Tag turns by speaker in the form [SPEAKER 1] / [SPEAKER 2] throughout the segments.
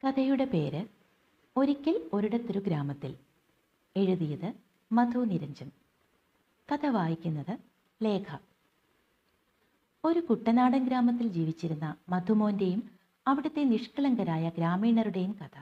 [SPEAKER 1] കഥയുടെ പേര് ഒരിക്കൽ ഒരിടത്തൊരു ഗ്രാമത്തിൽ എഴുതിയത് മധു നിരഞ്ജൻ കഥ വായിക്കുന്നത് ലേഖ ഒരു കുട്ടനാടൻ ഗ്രാമത്തിൽ ജീവിച്ചിരുന്ന മധുമോൻ്റെയും അവിടുത്തെ നിഷ്കളങ്കരായ ഗ്രാമീണരുടെയും കഥ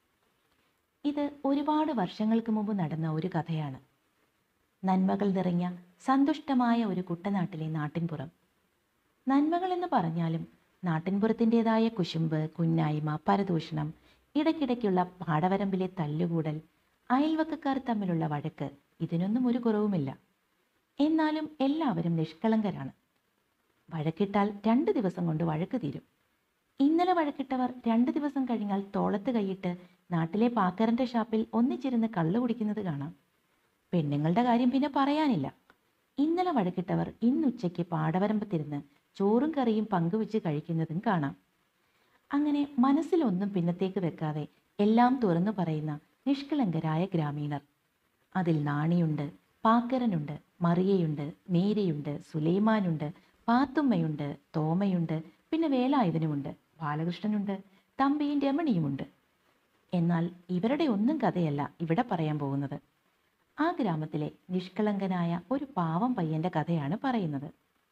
[SPEAKER 1] ഇത് ഒരുപാട് വർഷങ്ങൾക്ക് മുമ്പ് നടന്ന ഒരു കഥയാണ് നന്മകൾ നിറഞ്ഞ സന്തുഷ്ടമായ ഒരു കുട്ടനാട്ടിലെ നാട്ടിൻപുറം നന്മകൾ എന്ന് പറഞ്ഞാലും നാട്ടിൻപുറത്തിൻ്റെതായ കുശുമ്പ് കുന്നായ്മ പരദൂഷണം ഇടയ്ക്കിടയ്ക്കുള്ള പാടവരമ്പിലെ തല്ലുകൂടൽ അയൽവക്കക്കാർ തമ്മിലുള്ള വഴക്ക് ഇതിനൊന്നും ഒരു കുറവുമില്ല എന്നാലും എല്ലാവരും നിഷ്കളങ്കരാണ് വഴക്കിട്ടാൽ രണ്ട് ദിവസം കൊണ്ട് വഴക്ക് തീരും ഇന്നലെ വഴക്കിട്ടവർ രണ്ട് ദിവസം കഴിഞ്ഞാൽ തോളത്ത് കൈയിട്ട് നാട്ടിലെ പാക്കരൻ്റെ ഷാപ്പിൽ ഒന്നിച്ചിരുന്ന് കള്ളു കുടിക്കുന്നത് കാണാം പെണ്ണുങ്ങളുടെ കാര്യം പിന്നെ പറയാനില്ല ഇന്നലെ വഴക്കിട്ടവർ ഇന്നുച്ചയ്ക്ക് പാടവരമ്പത്തിരുന്ന് ചോറും കറിയും പങ്കുവെച്ച് കഴിക്കുന്നതും കാണാം അങ്ങനെ മനസ്സിലൊന്നും പിന്നത്തേക്ക് വെക്കാതെ എല്ലാം തുറന്നു പറയുന്ന നിഷ്കളങ്കരായ ഗ്രാമീണർ അതിൽ നാണിയുണ്ട് പാക്കരനുണ്ട് മറിയയുണ്ട് മേരിയുണ്ട് സുലൈമാനുണ്ട് പാത്തുമ്മയുണ്ട് തോമയുണ്ട് പിന്നെ വേലായുധനുമുണ്ട് ബാലകൃഷ്ണനുണ്ട് തമ്പിയും രമണിയുമുണ്ട് എന്നാൽ ഇവരുടെ ഒന്നും കഥയല്ല ഇവിടെ പറയാൻ പോകുന്നത് ആ ഗ്രാമത്തിലെ നിഷ്കളങ്കനായ ഒരു പാവം പയ്യന്റെ കഥയാണ് പറയുന്നത്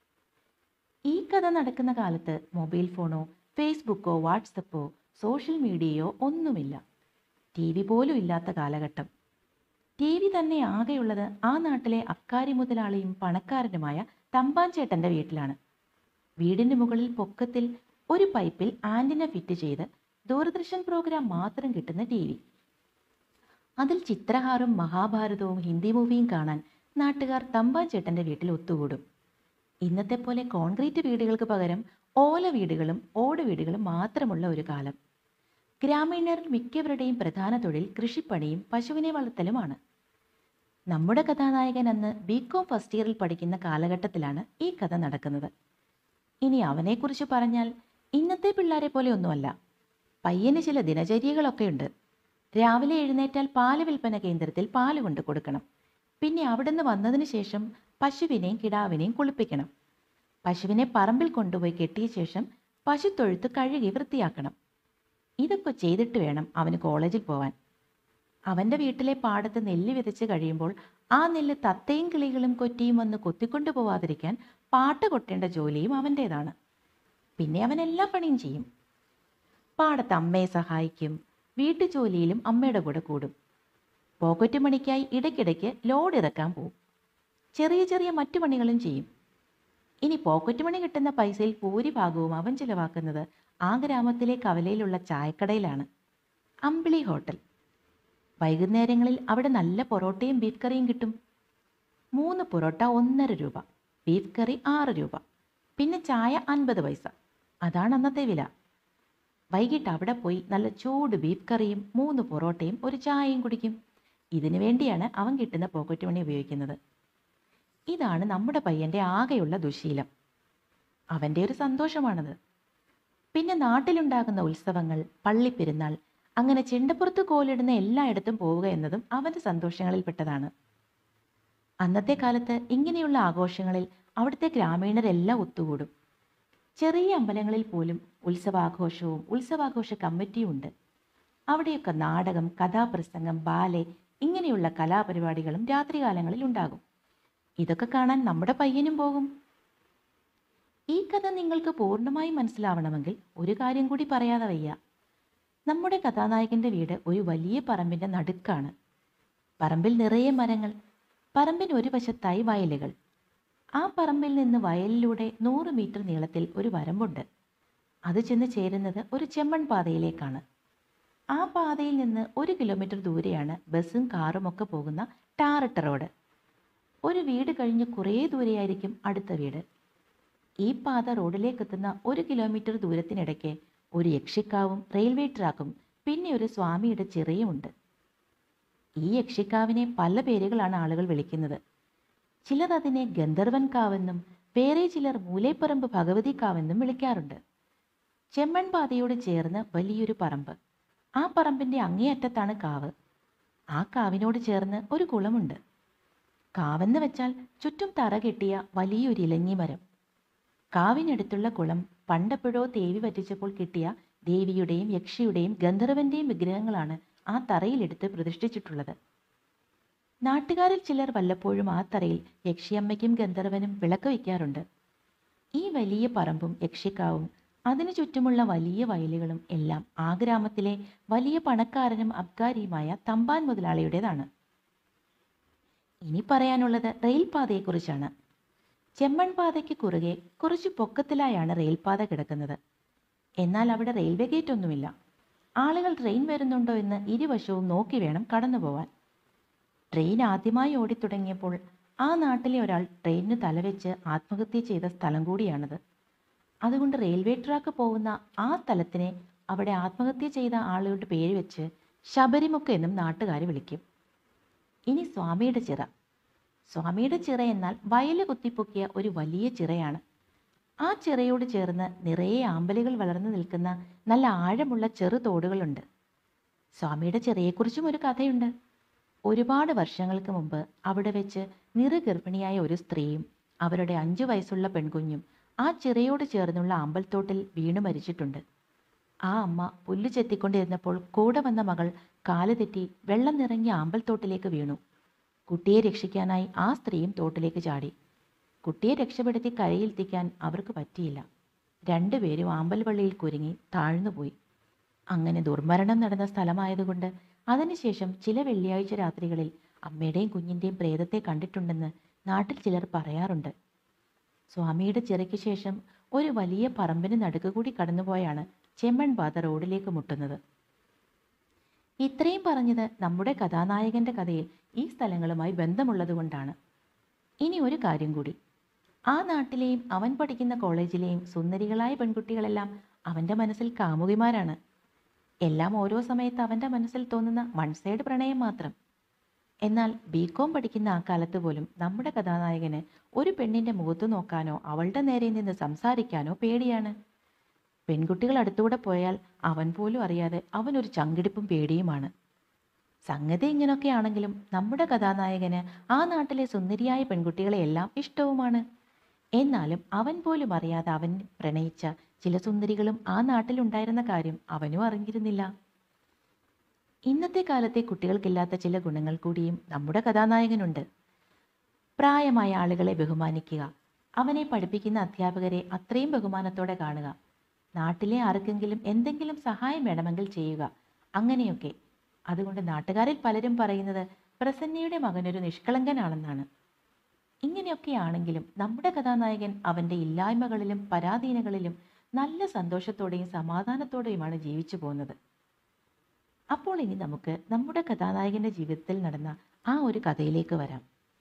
[SPEAKER 1] ഈ കഥ നടക്കുന്ന കാലത്ത് മൊബൈൽ ഫോണോ ഫേസ്ബുക്കോ വാട്സപ്പോ സോഷ്യൽ മീഡിയയോ ഒന്നുമില്ല ടി വി പോലും ഇല്ലാത്ത കാലഘട്ടം ടി വി തന്നെ ആകെയുള്ളത് ആ നാട്ടിലെ അക്കാരി മുതലാളിയും പണക്കാരനുമായ തമ്പാൻ ചേട്ടൻ്റെ വീട്ടിലാണ് വീടിന് മുകളിൽ പൊക്കത്തിൽ ഒരു പൈപ്പിൽ ആൻറ്റിന ഫിറ്റ് ചെയ്ത് ദൂരദർശൻ പ്രോഗ്രാം മാത്രം കിട്ടുന്ന ടി വി അതിൽ ചിത്രഹാറും മഹാഭാരതവും ഹിന്ദി മൂവിയും കാണാൻ നാട്ടുകാർ തമ്പാൻ ചേട്ടൻ്റെ വീട്ടിൽ ഒത്തുകൂടും ഇന്നത്തെ പോലെ കോൺക്രീറ്റ് വീടുകൾക്ക് പകരം ഓല വീടുകളും ഓട് വീടുകളും മാത്രമുള്ള ഒരു കാലം ഗ്രാമീണരിൽ മിക്കവരുടെയും പ്രധാന തൊഴിൽ കൃഷിപ്പണിയും പശുവിനെ വളർത്തലുമാണ് നമ്മുടെ കഥാനായകൻ അന്ന് ബി കോം ഫസ്റ്റ് ഇയറിൽ പഠിക്കുന്ന കാലഘട്ടത്തിലാണ് ഈ കഥ നടക്കുന്നത് ഇനി അവനെക്കുറിച്ച് പറഞ്ഞാൽ ഇന്നത്തെ പിള്ളേരെ പോലെ ഒന്നുമല്ല പയ്യന് ചില ദിനചര്യകളൊക്കെയുണ്ട് രാവിലെ എഴുന്നേറ്റാൽ പാല് വിൽപ്പന കേന്ദ്രത്തിൽ പാല് കൊണ്ട് കൊടുക്കണം പിന്നെ അവിടുന്ന് വന്നതിന് ശേഷം പശുവിനെയും കിടാവിനെയും കുളിപ്പിക്കണം പശുവിനെ പറമ്പിൽ കൊണ്ടുപോയി കെട്ടിയ ശേഷം പശുത്തൊഴുത്ത് കഴുകി വൃത്തിയാക്കണം ഇതൊക്കെ ചെയ്തിട്ട് വേണം അവന് കോളേജിൽ പോവാൻ അവൻ്റെ വീട്ടിലെ പാടത്ത് നെല്ല് വിതച്ച് കഴിയുമ്പോൾ ആ നെല്ല് തത്തയും കിളികളും കൊറ്റിയും വന്ന് കൊത്തിക്കൊണ്ടു പോവാതിരിക്കാൻ പാട്ട് കൊട്ടേണ്ട ജോലിയും അവൻ്റേതാണ് പിന്നെ അവൻ എല്ലാ പണിയും ചെയ്യും പാടത്ത് അമ്മയെ സഹായിക്കും വീട്ടുജോലിയിലും അമ്മയുടെ കൂടെ കൂടും പോക്കറ്റ് മണിക്കായി ഇടയ്ക്കിടയ്ക്ക് ലോഡ് ഇറക്കാൻ പോവും ചെറിയ ചെറിയ മറ്റു പണികളും ചെയ്യും ഇനി പോക്കറ്റ് മണി കിട്ടുന്ന പൈസയിൽ ഭൂരിഭാഗവും അവൻ ചിലവാക്കുന്നത് ആ ഗ്രാമത്തിലെ കവലയിലുള്ള ചായക്കടയിലാണ് അമ്പിളി ഹോട്ടൽ വൈകുന്നേരങ്ങളിൽ അവിടെ നല്ല പൊറോട്ടയും ബീഫ് കറിയും കിട്ടും മൂന്ന് പൊറോട്ട ഒന്നര രൂപ ബീഫ് കറി ആറ് രൂപ പിന്നെ ചായ അൻപത് പൈസ അതാണ് അന്നത്തെ വില വൈകിട്ട് അവിടെ പോയി നല്ല ചൂട് ബീഫ് കറിയും മൂന്ന് പൊറോട്ടയും ഒരു ചായയും കുടിക്കും ഇതിനു വേണ്ടിയാണ് അവൻ കിട്ടുന്ന പോക്കറ്റ് മണി ഉപയോഗിക്കുന്നത് ഇതാണ് നമ്മുടെ പയ്യൻ്റെ ആകെയുള്ള ദുശീലം അവൻ്റെ ഒരു സന്തോഷമാണത് പിന്നെ നാട്ടിലുണ്ടാകുന്ന ഉത്സവങ്ങൾ പള്ളിപ്പെരുന്നാൾ അങ്ങനെ ചെണ്ടപ്പുറത്ത് കോലിടുന്ന എല്ലായിടത്തും പോവുക എന്നതും അവൻ്റെ സന്തോഷങ്ങളിൽപ്പെട്ടതാണ് അന്നത്തെ കാലത്ത് ഇങ്ങനെയുള്ള ആഘോഷങ്ങളിൽ അവിടുത്തെ ഗ്രാമീണരെല്ലാം ഒത്തുകൂടും ചെറിയ അമ്പലങ്ങളിൽ പോലും ഉത്സവാഘോഷവും ഉത്സവാഘോഷ കമ്മിറ്റിയും ഉണ്ട് അവിടെയൊക്കെ നാടകം കഥാപ്രസംഗം ബാലെ ഇങ്ങനെയുള്ള കലാപരിപാടികളും രാത്രികാലങ്ങളിൽ ഉണ്ടാകും ഇതൊക്കെ കാണാൻ നമ്മുടെ പയ്യനും പോകും ഈ കഥ നിങ്ങൾക്ക് പൂർണ്ണമായി മനസ്സിലാവണമെങ്കിൽ ഒരു കാര്യം കൂടി പറയാതെ വയ്യ നമ്മുടെ കഥാനായകന്റെ വീട് ഒരു വലിയ പറമ്പിന്റെ നടുക്കാണ് പറമ്പിൽ നിറയെ മരങ്ങൾ പറമ്പിന് ഒരു വശത്തായി വയലുകൾ ആ പറമ്പിൽ നിന്ന് വയലിലൂടെ നൂറ് മീറ്റർ നീളത്തിൽ ഒരു വരമ്പുണ്ട് അത് ചെന്ന് ചേരുന്നത് ഒരു ചെമ്മൺ പാതയിലേക്കാണ് ആ പാതയിൽ നിന്ന് ഒരു കിലോമീറ്റർ ദൂരെയാണ് ബസ്സും കാറും ഒക്കെ പോകുന്ന ടാറിട്ട റോഡ് ഒരു വീട് കഴിഞ്ഞ് കുറേ ദൂരെയായിരിക്കും അടുത്ത വീട് ഈ പാത റോഡിലേക്ക് എത്തുന്ന ഒരു കിലോമീറ്റർ ദൂരത്തിനിടയ്ക്ക് ഒരു യക്ഷിക്കാവും റെയിൽവേ ട്രാക്കും പിന്നെ ഒരു സ്വാമിയുടെ ചിറയുമുണ്ട് ഈ യക്ഷിക്കാവിനെ പല പേരുകളാണ് ആളുകൾ വിളിക്കുന്നത് ചിലർ അതിനെ ഗന്ധർവൻ കാവെന്നും വേറെ ചിലർ മൂലേപ്പറമ്പ് ഭഗവതി കാവെന്നും വിളിക്കാറുണ്ട് ചെമ്മൺ പാതയോട് ചേർന്ന് വലിയൊരു പറമ്പ് ആ പറമ്പിൻ്റെ അങ്ങേയറ്റത്താണ് കാവ് ആ കാവിനോട് ചേർന്ന് ഒരു കുളമുണ്ട് കാവെന്ന് വെച്ചാൽ ചുറ്റും തറ കെട്ടിയ വലിയൊരു ഇലഞ്ഞി മരം കാവിനടുത്തുള്ള കുളം പണ്ടെപ്പോഴോ തേവി വറ്റിച്ചപ്പോൾ കിട്ടിയ ദേവിയുടെയും യക്ഷിയുടെയും ഗന്ധർവന്റെയും വിഗ്രഹങ്ങളാണ് ആ തറയിലെടുത്ത് പ്രതിഷ്ഠിച്ചിട്ടുള്ളത് നാട്ടുകാരിൽ ചിലർ വല്ലപ്പോഴും ആ തറയിൽ യക്ഷിയമ്മയ്ക്കും ഗന്ധർവനും വിളക്ക് വയ്ക്കാറുണ്ട് ഈ വലിയ പറമ്പും യക്ഷിക്കാവും അതിനു ചുറ്റുമുള്ള വലിയ വയലുകളും എല്ലാം ആ ഗ്രാമത്തിലെ വലിയ പണക്കാരനും അബ്കാരിയുമായ തമ്പാൻ മുതലാളിയുടേതാണ് ഇനി പറയാനുള്ളത് റെയിൽപാതയെക്കുറിച്ചാണ് ചെമ്മൺ പാതയ്ക്ക് കുറുകെ കുറച്ച് പൊക്കത്തിലായാണ് റെയിൽപാത കിടക്കുന്നത് എന്നാൽ അവിടെ റെയിൽവേ ഗേറ്റ് ഒന്നുമില്ല ആളുകൾ ട്രെയിൻ വരുന്നുണ്ടോ എന്ന് ഇരുവശവും നോക്കി വേണം കടന്നു പോവാൻ ട്രെയിൻ ആദ്യമായി ഓടിത്തുടങ്ങിയപ്പോൾ ആ നാട്ടിലെ ഒരാൾ ട്രെയിനിന് തലവെച്ച് ആത്മഹത്യ ചെയ്ത സ്ഥലം കൂടിയാണത് അതുകൊണ്ട് റെയിൽവേ ട്രാക്ക് പോകുന്ന ആ സ്ഥലത്തിനെ അവിടെ ആത്മഹത്യ ചെയ്ത ആളുകളുടെ പേര് വെച്ച് ശബരിമുക്ക് എന്നും നാട്ടുകാർ വിളിക്കും ഇനി സ്വാമിയുടെ ചിറ സ്വാമിയുടെ ചിറ എന്നാൽ വയല് കുത്തിപ്പൊക്കിയ ഒരു വലിയ ചിറയാണ് ആ ചിറയോട് ചേർന്ന് നിറയെ ആമ്പലുകൾ വളർന്നു നിൽക്കുന്ന നല്ല ആഴമുള്ള ചെറു തോടുകളുണ്ട് സ്വാമിയുടെ ചിറയെക്കുറിച്ചും ഒരു കഥയുണ്ട് ഒരുപാട് വർഷങ്ങൾക്ക് മുമ്പ് അവിടെ വെച്ച് നിറഗർഭിണിയായ ഒരു സ്ത്രീയും അവരുടെ അഞ്ചു വയസ്സുള്ള പെൺകുഞ്ഞും ആ ചിറയോട് ചേർന്നുള്ള അമ്പൽത്തോട്ടിൽ വീണു മരിച്ചിട്ടുണ്ട് ആ അമ്മ പുല്ല് ചെത്തിക്കൊണ്ടിരുന്നപ്പോൾ കൂടെ വന്ന മകൾ കാല് തെറ്റി വെള്ളം നിറങ്ങിയ അമ്പൽത്തോട്ടിലേക്ക് വീണു കുട്ടിയെ രക്ഷിക്കാനായി ആ സ്ത്രീയും തോട്ടിലേക്ക് ചാടി കുട്ടിയെ രക്ഷപ്പെടുത്തി കരയിലെത്തിക്കാൻ അവർക്ക് പറ്റിയില്ല രണ്ടുപേരും ആമ്പൽവള്ളിയിൽ കുരുങ്ങി താഴ്ന്നുപോയി അങ്ങനെ ദുർമരണം നടന്ന സ്ഥലമായതുകൊണ്ട് അതിനുശേഷം ചില വെള്ളിയാഴ്ച രാത്രികളിൽ അമ്മയുടെയും കുഞ്ഞിൻ്റെയും പ്രേതത്തെ കണ്ടിട്ടുണ്ടെന്ന് നാട്ടിൽ ചിലർ പറയാറുണ്ട് സ്വാമിയുടെ ചിറയ്ക്ക് ശേഷം ഒരു വലിയ പറമ്പിന് നടുക്ക് കൂടി കടന്നുപോയാണ് ചെമ്മൺ പാത റോഡിലേക്ക് മുട്ടുന്നത് ഇത്രയും പറഞ്ഞത് നമ്മുടെ കഥാനായകന്റെ കഥയിൽ ഈ സ്ഥലങ്ങളുമായി ബന്ധമുള്ളതുകൊണ്ടാണ് ഇനി ഒരു കാര്യം കൂടി ആ നാട്ടിലെയും അവൻ പഠിക്കുന്ന കോളേജിലെയും സുന്ദരികളായ പെൺകുട്ടികളെല്ലാം അവൻ്റെ മനസ്സിൽ കാമുകിമാരാണ് എല്ലാം ഓരോ സമയത്ത് അവൻ്റെ മനസ്സിൽ തോന്നുന്ന വൺ സൈഡ് പ്രണയം മാത്രം എന്നാൽ ബി കോം പഠിക്കുന്ന ആ കാലത്ത് പോലും നമ്മുടെ കഥാനായകന് ഒരു പെണ്ണിൻ്റെ മുഖത്ത് നോക്കാനോ അവളുടെ നേരെ നിന്ന് സംസാരിക്കാനോ പേടിയാണ് പെൺകുട്ടികൾ അടുത്തുകൂടെ പോയാൽ അവൻ പോലും അറിയാതെ അവനൊരു ചങ്കിടിപ്പും പേടിയുമാണ് സംഗതി ഇങ്ങനെയൊക്കെ ആണെങ്കിലും നമ്മുടെ കഥാനായകന് ആ നാട്ടിലെ സുന്ദരിയായ പെൺകുട്ടികളെ എല്ലാം ഇഷ്ടവുമാണ് എന്നാലും അവൻ പോലും അറിയാതെ അവൻ പ്രണയിച്ച ചില സുന്ദരികളും ആ നാട്ടിലുണ്ടായിരുന്ന കാര്യം അവനും അറിഞ്ഞിരുന്നില്ല ഇന്നത്തെ കാലത്തെ കുട്ടികൾക്കില്ലാത്ത ചില ഗുണങ്ങൾ കൂടിയും നമ്മുടെ കഥാനായകനുണ്ട് പ്രായമായ ആളുകളെ ബഹുമാനിക്കുക അവനെ പഠിപ്പിക്കുന്ന അധ്യാപകരെ അത്രയും ബഹുമാനത്തോടെ കാണുക നാട്ടിലെ ആർക്കെങ്കിലും എന്തെങ്കിലും സഹായം വേണമെങ്കിൽ ചെയ്യുക അങ്ങനെയൊക്കെ അതുകൊണ്ട് നാട്ടുകാരിൽ പലരും പറയുന്നത് പ്രസന്നയുടെ മകനൊരു നിഷ്കളങ്കനാണെന്നാണ് ഇങ്ങനെയൊക്കെയാണെങ്കിലും നമ്മുടെ കഥാനായകൻ അവൻ്റെ ഇല്ലായ്മകളിലും പരാധീനകളിലും നല്ല സന്തോഷത്തോടെയും സമാധാനത്തോടെയുമാണ് ജീവിച്ചു പോകുന്നത് അപ്പോൾ ഇനി നമുക്ക് നമ്മുടെ കഥാനായകൻ്റെ ജീവിതത്തിൽ നടന്ന ആ ഒരു കഥയിലേക്ക് വരാം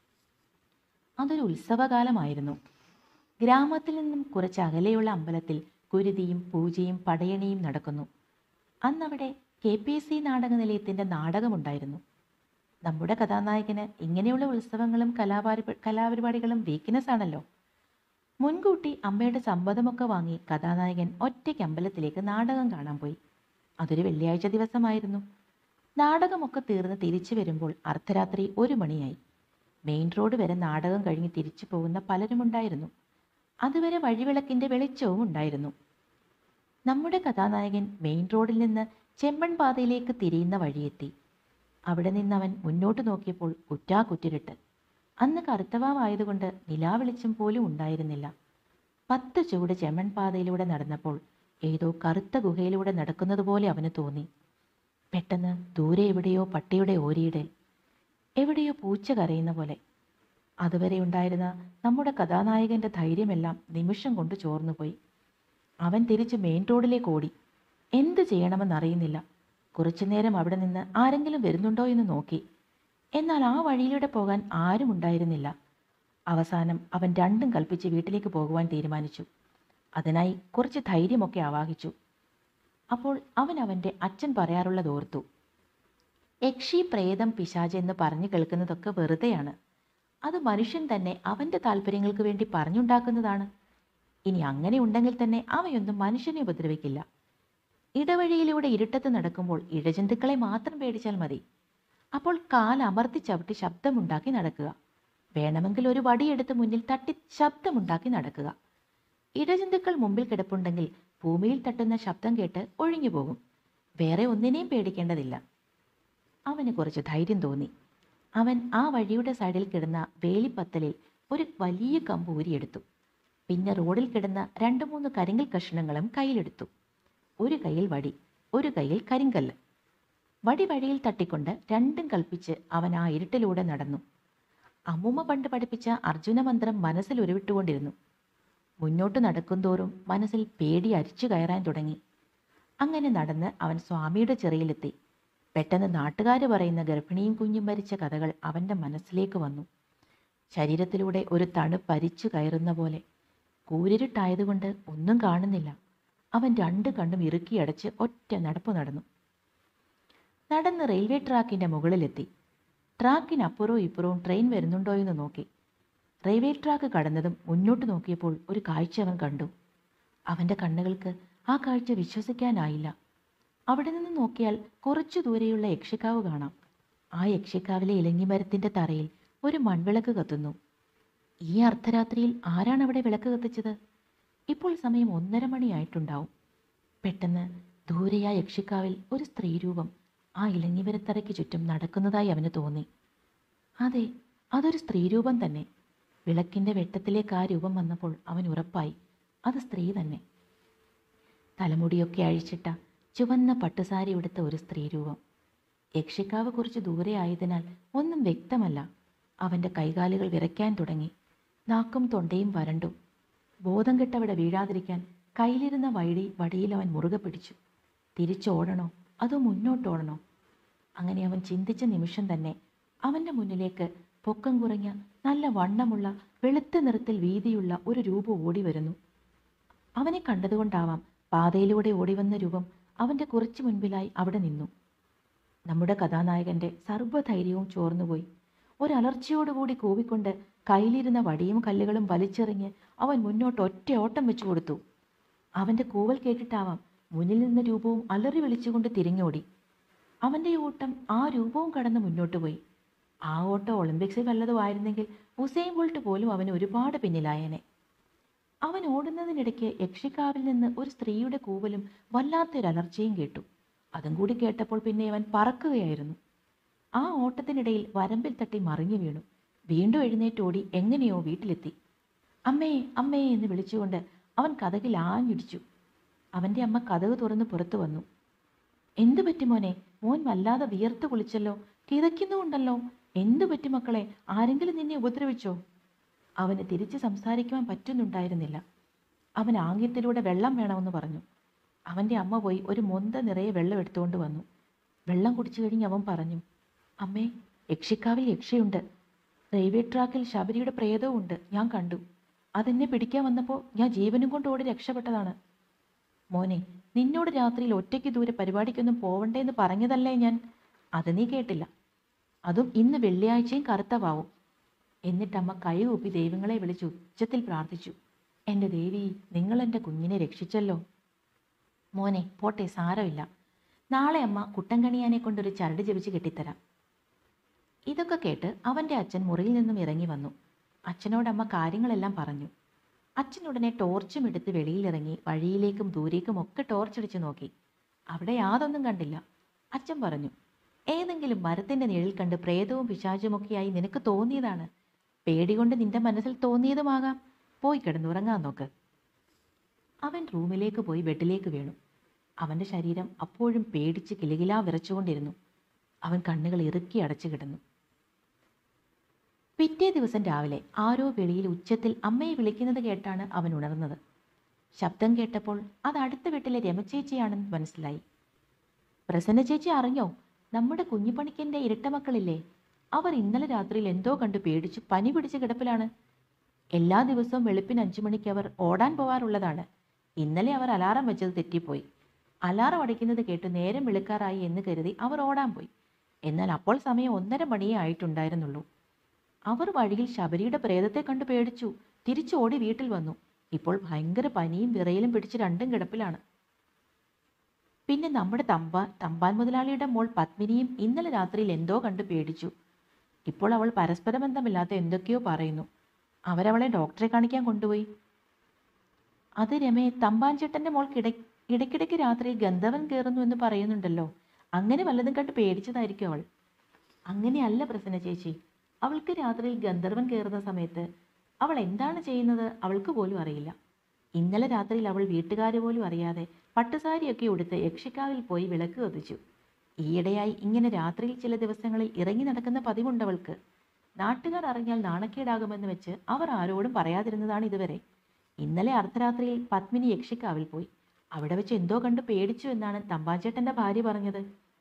[SPEAKER 1] അതൊരു ഉത്സവകാലമായിരുന്നു ഗ്രാമത്തിൽ നിന്നും കുറച്ച് അകലെയുള്ള അമ്പലത്തിൽ കുരുതിയും പൂജയും പടയണിയും നടക്കുന്നു അന്നവിടെ കെ പി എസ് സി നാടക നിലയത്തിൻ്റെ നാടകമുണ്ടായിരുന്നു നമ്മുടെ കഥാനായകന് ഇങ്ങനെയുള്ള ഉത്സവങ്ങളും കലാപാരി കലാപരിപാടികളും വീക്ക്നെസ് ആണല്ലോ മുൻകൂട്ടി അമ്മയുടെ സമ്മതമൊക്കെ വാങ്ങി കഥാനായകൻ ഒറ്റയ്ക്ക് അമ്പലത്തിലേക്ക് നാടകം കാണാൻ പോയി അതൊരു വെള്ളിയാഴ്ച ദിവസമായിരുന്നു നാടകമൊക്കെ തീർന്ന് തിരിച്ചു വരുമ്പോൾ അർദ്ധരാത്രി ഒരു മണിയായി മെയിൻ റോഡ് വരെ നാടകം കഴിഞ്ഞ് തിരിച്ചു പോകുന്ന പലരുമുണ്ടായിരുന്നു അതുവരെ വഴിവിളക്കിൻ്റെ വെളിച്ചവും ഉണ്ടായിരുന്നു നമ്മുടെ കഥാനായകൻ മെയിൻ റോഡിൽ നിന്ന് ചെമ്മൺ പാതയിലേക്ക് തിരിയുന്ന വഴിയെത്തി അവിടെ നിന്നവൻ മുന്നോട്ട് നോക്കിയപ്പോൾ കുറ്റാകുറ്റിരിട്ട് അന്ന് കറുത്തവാവായതുകൊണ്ട് നിലാവെളിച്ചം പോലും ഉണ്ടായിരുന്നില്ല പത്ത് ചുവട് ചെമ്മൺ പാതയിലൂടെ നടന്നപ്പോൾ ഏതോ കറുത്ത ഗുഹയിലൂടെ നടക്കുന്നത് പോലെ അവന് തോന്നി പെട്ടെന്ന് ദൂരെ എവിടെയോ പട്ടിയുടെ ഓരിയിടൽ എവിടെയോ പൂച്ച കരയുന്ന പോലെ അതുവരെ ഉണ്ടായിരുന്ന നമ്മുടെ കഥാനായകന്റെ ധൈര്യമെല്ലാം നിമിഷം കൊണ്ട് ചോർന്നുപോയി അവൻ തിരിച്ച് മെയിൻ റോഡിലേക്ക് ഓടി എന്ത് ചെയ്യണമെന്നറിയുന്നില്ല കുറച്ചുനേരം അവിടെ നിന്ന് ആരെങ്കിലും വരുന്നുണ്ടോ എന്ന് നോക്കി എന്നാൽ ആ വഴിയിലൂടെ പോകാൻ ആരും ഉണ്ടായിരുന്നില്ല അവസാനം അവൻ രണ്ടും കൽപ്പിച്ച് വീട്ടിലേക്ക് പോകുവാൻ തീരുമാനിച്ചു അതിനായി കുറച്ച് ധൈര്യമൊക്കെ ആവാഹിച്ചു അപ്പോൾ അവൻ അവൻ്റെ അച്ഛൻ പറയാറുള്ളത് ഓർത്തു യക്ഷി പ്രേതം പിശാച് എന്ന് പറഞ്ഞു കേൾക്കുന്നതൊക്കെ വെറുതെയാണ് അത് മനുഷ്യൻ തന്നെ അവൻ്റെ താല്പര്യങ്ങൾക്ക് വേണ്ടി പറഞ്ഞുണ്ടാക്കുന്നതാണ് ഇനി അങ്ങനെ ഉണ്ടെങ്കിൽ തന്നെ അവയൊന്നും മനുഷ്യനെ ഉപദ്രവിക്കില്ല ഇടവഴിയിലൂടെ ഇരുട്ടത്ത് നടക്കുമ്പോൾ ഇഴജന്തുക്കളെ മാത്രം പേടിച്ചാൽ മതി അപ്പോൾ കാൽ അമർത്തി ചവിട്ടി ശബ്ദമുണ്ടാക്കി നടക്കുക വേണമെങ്കിൽ ഒരു വടിയെടുത്ത് മുന്നിൽ തട്ടി ശബ്ദമുണ്ടാക്കി നടക്കുക ഇടജന്തുക്കൾ മുമ്പിൽ കിടപ്പുണ്ടെങ്കിൽ ഭൂമിയിൽ തട്ടുന്ന ശബ്ദം കേട്ട് ഒഴിഞ്ഞു പോകും വേറെ ഒന്നിനെയും പേടിക്കേണ്ടതില്ല അവന് കുറച്ച് ധൈര്യം തോന്നി അവൻ ആ വഴിയുടെ സൈഡിൽ കിടന്ന വേലിപ്പത്തലിൽ ഒരു വലിയ കമ്പ് ഊരിയെടുത്തു പിന്നെ റോഡിൽ കിടന്ന രണ്ട് മൂന്ന് കരിങ്കൽ കഷ്ണങ്ങളും കയ്യിലെടുത്തു ഒരു കയ്യിൽ വടി ഒരു കയ്യിൽ കരിങ്കല്ല് വടി വഴിയിൽ തട്ടിക്കൊണ്ട് രണ്ടും കൽപ്പിച്ച് അവൻ ആ ഇരുട്ടിലൂടെ നടന്നു അമ്മൂമ്മ പണ്ട് പഠിപ്പിച്ച അർജുന മന്ത്രം മനസ്സിൽ ഉരുവിട്ടുകൊണ്ടിരുന്നു മുന്നോട്ട് നടക്കുന്തോറും മനസ്സിൽ പേടി അരിച്ചു കയറാൻ തുടങ്ങി അങ്ങനെ നടന്ന് അവൻ സ്വാമിയുടെ ചെറിയിലെത്തി പെട്ടെന്ന് നാട്ടുകാർ പറയുന്ന ഗർഭിണിയും കുഞ്ഞും മരിച്ച കഥകൾ അവൻ്റെ മനസ്സിലേക്ക് വന്നു ശരീരത്തിലൂടെ ഒരു തണുപ്പരിച്ചു കയറുന്ന പോലെ കൂരിരുട്ടായതുകൊണ്ട് ഒന്നും കാണുന്നില്ല അവൻ രണ്ട് കണ്ണും ഇറുക്കിയടച്ച് ഒറ്റ നടപ്പ് നടന്നു നടന്ന് റെയിൽവേ ട്രാക്കിൻ്റെ മുകളിലെത്തി ട്രാക്കിനപ്പുറവും ഇപ്പുറവും ട്രെയിൻ വരുന്നുണ്ടോ എന്ന് നോക്കി റെയിൽവേ ട്രാക്ക് കടന്നതും മുന്നോട്ട് നോക്കിയപ്പോൾ ഒരു കാഴ്ച അവൻ കണ്ടു അവൻ്റെ കണ്ണുകൾക്ക് ആ കാഴ്ച വിശ്വസിക്കാനായില്ല അവിടെ നിന്ന് നോക്കിയാൽ കുറച്ചു ദൂരെയുള്ള യക്ഷിക്കാവ് കാണാം ആ യക്ഷിക്കാവിലെ ഇലങ്ങിമരത്തിൻ്റെ തറയിൽ ഒരു മൺവിളക്ക് കത്തുന്നു ഈ അർദ്ധരാത്രിയിൽ ആരാണ് അവിടെ വിളക്ക് കത്തിച്ചത് ഇപ്പോൾ സമയം ഒന്നര മണിയായിട്ടുണ്ടാവും പെട്ടെന്ന് ദൂരെയാ യക്ഷിക്കാവിൽ ഒരു സ്ത്രീരൂപം ആ ഇലങ്ങിമരത്തറയ്ക്ക് ചുറ്റും നടക്കുന്നതായി അവന് തോന്നി അതെ അതൊരു സ്ത്രീരൂപം തന്നെ വിളക്കിൻ്റെ വെട്ടത്തിലേക്ക് ആ രൂപം വന്നപ്പോൾ അവൻ ഉറപ്പായി അത് സ്ത്രീ തന്നെ തലമുടിയൊക്കെ അഴിച്ചിട്ട ചുവന്ന പട്ടുസാരി ഉടുത്ത ഒരു സ്ത്രീരൂപം യക്ഷിക്കാവ് കുറച്ച് ദൂരെ ആയതിനാൽ ഒന്നും വ്യക്തമല്ല അവൻ്റെ കൈകാലുകൾ വിറയ്ക്കാൻ തുടങ്ങി നാക്കും തൊണ്ടയും വരണ്ടു ബോധം കെട്ടവിടെ വീഴാതിരിക്കാൻ കയ്യിലിരുന്ന വഴി വടിയിൽ അവൻ മുറുകെ പിടിച്ചു തിരിച്ചോടണോ അതോ മുന്നോട്ടോടണോ അങ്ങനെ അവൻ ചിന്തിച്ച നിമിഷം തന്നെ അവൻ്റെ മുന്നിലേക്ക് പൊക്കം കുറഞ്ഞ നല്ല വണ്ണമുള്ള വെളുത്ത നിറത്തിൽ വീതിയുള്ള ഒരു രൂപം ഓടി വരുന്നു അവനെ കണ്ടതുകൊണ്ടാവാം പാതയിലൂടെ ഓടിവന്ന രൂപം അവൻ്റെ കുറച്ചു മുൻപിലായി അവിടെ നിന്നു നമ്മുടെ കഥാനായകൻ്റെ സർവ്വധൈര്യവും ചോർന്നുപോയി ഒരലർച്ചയോടുകൂടി കൂവിക്കൊണ്ട് കയ്യിലിരുന്ന വടിയും കല്ലുകളും വലിച്ചെറിഞ്ഞ് അവൻ മുന്നോട്ട് ഒറ്റ ഓട്ടം വെച്ചു കൊടുത്തു അവൻ്റെ കൂവൽ കേട്ടിട്ടാവാം മുന്നിൽ നിന്ന രൂപവും അലറി വിളിച്ചുകൊണ്ട് തിരിഞ്ഞോടി അവൻ്റെ ഓട്ടം ആ രൂപവും കടന്ന് മുന്നോട്ട് പോയി ആ ഓട്ടം ഒളിമ്പിക്സിൽ വല്ലതും ആയിരുന്നെങ്കിൽ ഉസൈൻ ബോൾട്ട് പോലും അവന് ഒരുപാട് പിന്നിലായേനെ അവൻ ഓടുന്നതിനിടയ്ക്ക് യക്ഷിക്കാവിൽ നിന്ന് ഒരു സ്ത്രീയുടെ കൂവലും വല്ലാത്തൊരു അലർച്ചയും കേട്ടു അതും കൂടി കേട്ടപ്പോൾ പിന്നെ അവൻ പറക്കുകയായിരുന്നു ആ ഓട്ടത്തിനിടയിൽ വരമ്പിൽ തട്ടി മറിഞ്ഞു വീണു വീണ്ടും എഴുന്നേറ്റോടി എങ്ങനെയോ വീട്ടിലെത്തി അമ്മേ അമ്മേ എന്ന് വിളിച്ചുകൊണ്ട് അവൻ കഥകിൽ ആഞ്ഞിടിച്ചു അവൻ്റെ അമ്മ കഥക് തുറന്ന് പുറത്തു വന്നു എന്തു പറ്റി മോനെ മോൻ വല്ലാതെ വിയർത്ത് കുളിച്ചല്ലോ കിതയ്ക്കുന്നുണ്ടല്ലോ എന്തു പറ്റി മക്കളെ ആരെങ്കിലും നിന്നെ ഉപദ്രവിച്ചോ അവന് തിരിച്ച് സംസാരിക്കുവാൻ പറ്റുന്നുണ്ടായിരുന്നില്ല അവൻ ആംഗ്യത്തിലൂടെ വെള്ളം വേണമെന്ന് പറഞ്ഞു അവൻ്റെ അമ്മ പോയി ഒരു മൊന്ത നിറയെ വെള്ളം എടുത്തുകൊണ്ട് വന്നു വെള്ളം കുടിച്ചു കഴിഞ്ഞ് അവൻ പറഞ്ഞു അമ്മേ യക്ഷിക്കാവിൽ യക്ഷിയുണ്ട് റെയിൽവേ ട്രാക്കിൽ ശബരിയുടെ പ്രേതവും ഉണ്ട് ഞാൻ കണ്ടു അതെന്നെ പിടിക്കാൻ വന്നപ്പോൾ ഞാൻ ജീവനും കൊണ്ട് ഓടി രക്ഷപ്പെട്ടതാണ് മോനെ നിന്നോട് രാത്രിയിൽ ഒറ്റയ്ക്ക് ദൂരെ പരിപാടിക്കൊന്നും പോവണ്ടേന്ന് പറഞ്ഞതല്ലേ ഞാൻ അത് നീ കേട്ടില്ല അതും ഇന്ന് വെള്ളിയാഴ്ചയും കറുത്തവാവും എന്നിട്ടമ്മ കൈകൂപ്പി ദൈവങ്ങളെ വിളിച്ച് ഉച്ചത്തിൽ പ്രാർത്ഥിച്ചു എൻ്റെ ദേവി നിങ്ങൾ എൻ്റെ കുഞ്ഞിനെ രക്ഷിച്ചല്ലോ മോനെ പോട്ടെ സാരമില്ല നാളെ അമ്മ കുട്ടൻകണിയാനെ കൊണ്ടൊരു ചരട് ജപിച്ച് കെട്ടിത്തരാം ഇതൊക്കെ കേട്ട് അവൻ്റെ അച്ഛൻ മുറിയിൽ നിന്നും ഇറങ്ങി വന്നു അച്ഛനോടമ്മ കാര്യങ്ങളെല്ലാം പറഞ്ഞു അച്ഛൻ ഉടനെ ടോർച്ചും എടുത്ത് വെളിയിലിറങ്ങി വഴിയിലേക്കും ദൂരേക്കും ഒക്കെ ടോർച്ചടിച്ച് നോക്കി അവിടെ യാതൊന്നും കണ്ടില്ല അച്ഛൻ പറഞ്ഞു ഏതെങ്കിലും മരത്തിൻ്റെ നിഴൽ കണ്ട് പ്രേതവും പിശാചുമൊക്കെയായി നിനക്ക് തോന്നിയതാണ് പേടികൊണ്ട് നിന്റെ മനസ്സിൽ തോന്നിയതുമാകാം പോയി കിടന്നുറങ്ങാൻ നോക്ക് അവൻ റൂമിലേക്ക് പോയി ബെഡിലേക്ക് വീണു അവൻ്റെ ശരീരം അപ്പോഴും പേടിച്ച് കിലുകിലാ വിറച്ചുകൊണ്ടിരുന്നു അവൻ കണ്ണുകൾ ഇറുക്കി അടച്ചു കിടന്നു പിറ്റേ ദിവസം രാവിലെ ആരോ വെളിയിൽ ഉച്ചത്തിൽ അമ്മയെ വിളിക്കുന്നത് കേട്ടാണ് അവൻ ഉണർന്നത് ശബ്ദം കേട്ടപ്പോൾ അത് അടുത്ത വീട്ടിലെ രമചേച്ചിയാണെന്ന് മനസ്സിലായി പ്രസന്ന ചേച്ചി അറിഞ്ഞോ നമ്മുടെ കുഞ്ഞുപണിക്കൻ്റെ ഇരട്ട മക്കളില്ലേ അവർ ഇന്നലെ രാത്രിയിൽ എന്തോ കണ്ട് പേടിച്ച് പനി പിടിച്ച് കിടപ്പിലാണ് എല്ലാ ദിവസവും വെളുപ്പിന് അഞ്ചു മണിക്ക് അവർ ഓടാൻ പോവാറുള്ളതാണ് ഇന്നലെ അവർ അലാറം വെച്ചത് തെറ്റിപ്പോയി അലാറം അടിക്കുന്നത് കേട്ട് നേരം വെളുക്കാറായി എന്ന് കരുതി അവർ ഓടാൻ പോയി എന്നാൽ അപ്പോൾ സമയം ഒന്നര മണിയേ ആയിട്ടുണ്ടായിരുന്നുള്ളൂ അവർ വഴിയിൽ ശബരിയുടെ പ്രേതത്തെ കണ്ട് പേടിച്ചു തിരിച്ചു ഓടി വീട്ടിൽ വന്നു ഇപ്പോൾ ഭയങ്കര പനിയും വിറയലും പിടിച്ച് രണ്ടും കിടപ്പിലാണ് പിന്നെ നമ്മുടെ തമ്പാൻ തമ്പാൻ മുതലാളിയുടെ മോൾ പത്മിനിയും ഇന്നലെ രാത്രിയിൽ എന്തോ കണ്ട് പേടിച്ചു ഇപ്പോൾ അവൾ പരസ്പര ബന്ധമില്ലാത്ത എന്തൊക്കെയോ പറയുന്നു അവരവളെ ഡോക്ടറെ കാണിക്കാൻ കൊണ്ടുപോയി അത് രമേ തമ്പാൻചേട്ടൻ്റെ മോൾക്ക് ഇട ഇടയ്ക്കിടയ്ക്ക് രാത്രിയിൽ ഗന്ധവൻ കയറുന്നു എന്ന് പറയുന്നുണ്ടല്ലോ അങ്ങനെ വല്ലതും കണ്ട് പേടിച്ചതായിരിക്കും അവൾ അങ്ങനെയല്ല പ്രസന്ന ചേച്ചി അവൾക്ക് രാത്രിയിൽ ഗന്ധർവൻ കയറുന്ന സമയത്ത് അവൾ എന്താണ് ചെയ്യുന്നത് അവൾക്ക് പോലും അറിയില്ല ഇന്നലെ രാത്രിയിൽ അവൾ വീട്ടുകാർ പോലും അറിയാതെ പട്ടുസാരിയൊക്കെ ഉടുത്ത് യക്ഷിക്കാവിൽ പോയി വിളക്ക് കത്തിച്ചു ഈയിടെയായി ഇങ്ങനെ രാത്രിയിൽ ചില ദിവസങ്ങളിൽ ഇറങ്ങി നടക്കുന്ന പതിവുണ്ടവൾക്ക് നാട്ടുകാർ അറിഞ്ഞാൽ നാണക്കേടാകുമെന്ന് വെച്ച് അവർ ആരോടും പറയാതിരുന്നതാണ് ഇതുവരെ ഇന്നലെ അർദ്ധരാത്രിയിൽ പത്മിനി യക്ഷിക്കാവിൽ പോയി അവിടെ വെച്ച് എന്തോ കണ്ട് പേടിച്ചു എന്നാണ് തമ്പാച്ചേട്ടൻ്റെ ഭാര്യ പറഞ്ഞത്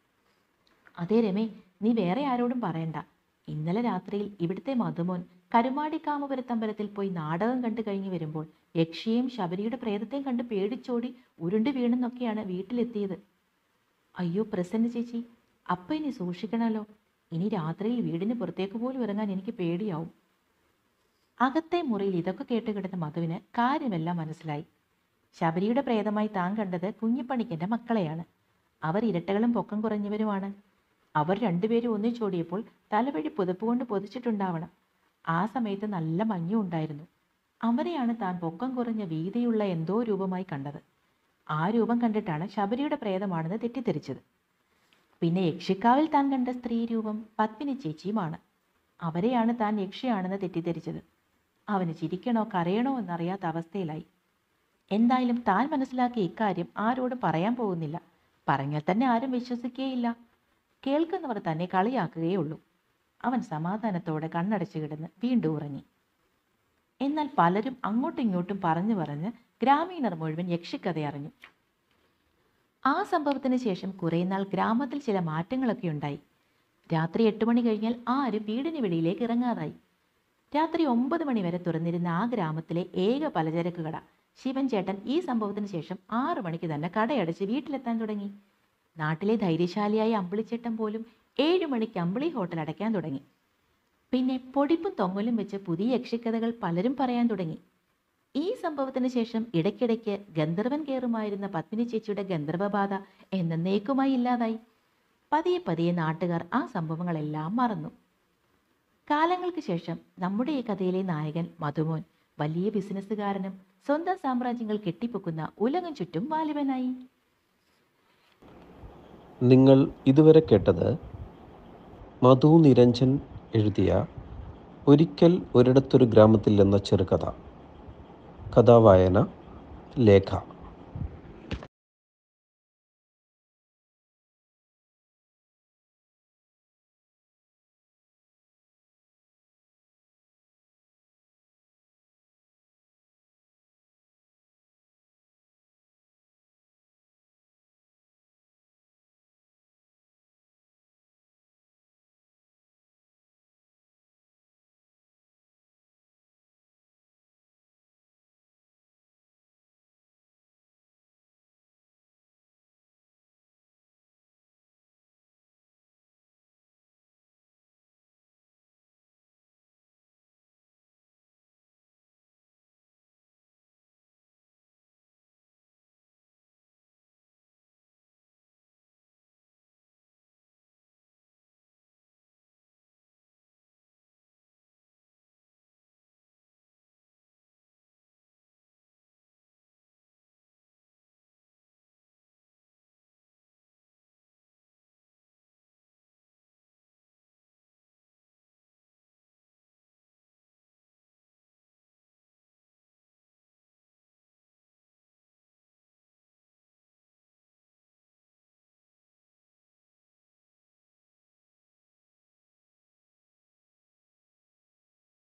[SPEAKER 1] അതേ രമേ നീ വേറെ ആരോടും പറയണ്ട ഇന്നലെ രാത്രിയിൽ ഇവിടുത്തെ മധുമോൻ കരുമാടി കാമപുരത്തമ്പലത്തിൽ പോയി നാടകം കണ്ടു കഴിഞ്ഞ് വരുമ്പോൾ യക്ഷിയെയും ശബരിയുടെ പ്രേതത്തെയും കണ്ട് പേടിച്ചോടി ഉരുണ്ട് വീണെന്നൊക്കെയാണ് വീട്ടിലെത്തിയത് അയ്യോ പ്രസന്ന ചേച്ചി അപ്പ ഇനി സൂക്ഷിക്കണമല്ലോ ഇനി രാത്രിയിൽ വീടിന് പുറത്തേക്ക് പോലും ഇറങ്ങാൻ എനിക്ക് പേടിയാവും അകത്തെ മുറിയിൽ ഇതൊക്കെ കേട്ട് കിടന്ന മധുവിന് കാര്യമെല്ലാം മനസ്സിലായി ശബരിയുടെ പ്രേതമായി താൻ കണ്ടത് കുഞ്ഞിപ്പണിക്കൻ്റെ മക്കളെയാണ് അവർ ഇരട്ടകളും പൊക്കം കുറഞ്ഞവരുമാണ് അവർ രണ്ടുപേരും ഒന്നിച്ചോടിയപ്പോൾ തലവഴി പുതപ്പ് കൊണ്ട് പൊതിച്ചിട്ടുണ്ടാവണം ആ സമയത്ത് നല്ല മഞ്ഞും ഉണ്ടായിരുന്നു അവരെയാണ് താൻ പൊക്കം കുറഞ്ഞ വീതിയുള്ള എന്തോ രൂപമായി കണ്ടത് ആ രൂപം കണ്ടിട്ടാണ് ശബരിയുടെ പ്രേതമാണെന്ന് തെറ്റിദ്ധരിച്ചത് പിന്നെ യക്ഷിക്കാവിൽ താൻ കണ്ട സ്ത്രീ രൂപം പത്മിനി ചേച്ചിയുമാണ് അവരെയാണ് താൻ യക്ഷിയാണെന്ന് തെറ്റിദ്ധരിച്ചത് അവന് ചിരിക്കണോ കരയണോ എന്നറിയാത്ത അവസ്ഥയിലായി എന്തായാലും താൻ മനസ്സിലാക്കിയ ഇക്കാര്യം ആരോടും പറയാൻ പോകുന്നില്ല പറഞ്ഞാൽ തന്നെ ആരും വിശ്വസിക്കുകയില്ല കേൾക്കുന്നവർ തന്നെ കളിയാക്കുകയേ ഉള്ളൂ അവൻ സമാധാനത്തോടെ കണ്ണടച്ചു കിടന്ന് വീണ്ടും ഉറങ്ങി എന്നാൽ പലരും അങ്ങോട്ടും ഇങ്ങോട്ടും പറഞ്ഞു പറഞ്ഞ് ഗ്രാമീണർ മുഴുവൻ യക്ഷിക്കഥ അറിഞ്ഞു ആ സംഭവത്തിന് ശേഷം കുറേ നാൾ ഗ്രാമത്തിൽ ചില മാറ്റങ്ങളൊക്കെ ഉണ്ടായി രാത്രി എട്ട് മണി കഴിഞ്ഞാൽ ആരും വീടിന് വെളിയിലേക്ക് ഇറങ്ങാതായി രാത്രി ഒമ്പത് മണി വരെ തുറന്നിരുന്ന ആ ഗ്രാമത്തിലെ ഏക പലചരക്ക് കട ശിവൻ ചേട്ടൻ ഈ സംഭവത്തിന് ശേഷം ആറു മണിക്ക് തന്നെ കടയടച്ച് വീട്ടിലെത്താൻ തുടങ്ങി നാട്ടിലെ ധൈര്യശാലിയായ അമ്പിളിച്ചേട്ടൻ പോലും ഏഴു മണിക്ക് അമ്പിളി ഹോട്ടൽ അടയ്ക്കാൻ തുടങ്ങി പിന്നെ പൊടിപ്പും തൊങ്ങലും വെച്ച് പുതിയ യക്ഷിക്കഥകൾ പലരും പറയാൻ തുടങ്ങി ഈ സംഭവത്തിന് ശേഷം ഇടയ്ക്കിടയ്ക്ക് ഗന്ധർവൻ കയറുമായിരുന്ന പത്മിനി ചേച്ചിയുടെ ഗന്ധർവബാധ എന്നേക്കുമായി ഇല്ലാതായി പതിയെ പതിയെ നാട്ടുകാർ ആ സംഭവങ്ങളെല്ലാം മറന്നു കാലങ്ങൾക്ക് ശേഷം നമ്മുടെ ഈ കഥയിലെ നായകൻ മധുമോൻ വലിയ ബിസിനസ്സുകാരനും സ്വന്തം സാമ്രാജ്യങ്ങൾ കെട്ടിപ്പൊക്കുന്ന ഉലകം ചുറ്റും വാലിബനായി
[SPEAKER 2] നിങ്ങൾ ഇതുവരെ കേട്ടത് മധു നിരഞ്ജൻ എഴുതിയ ഒരിക്കൽ ഒരിടത്തൊരു ഗ്രാമത്തിൽ എന്ന ചെറുകഥ കഥാവായന ലേഖ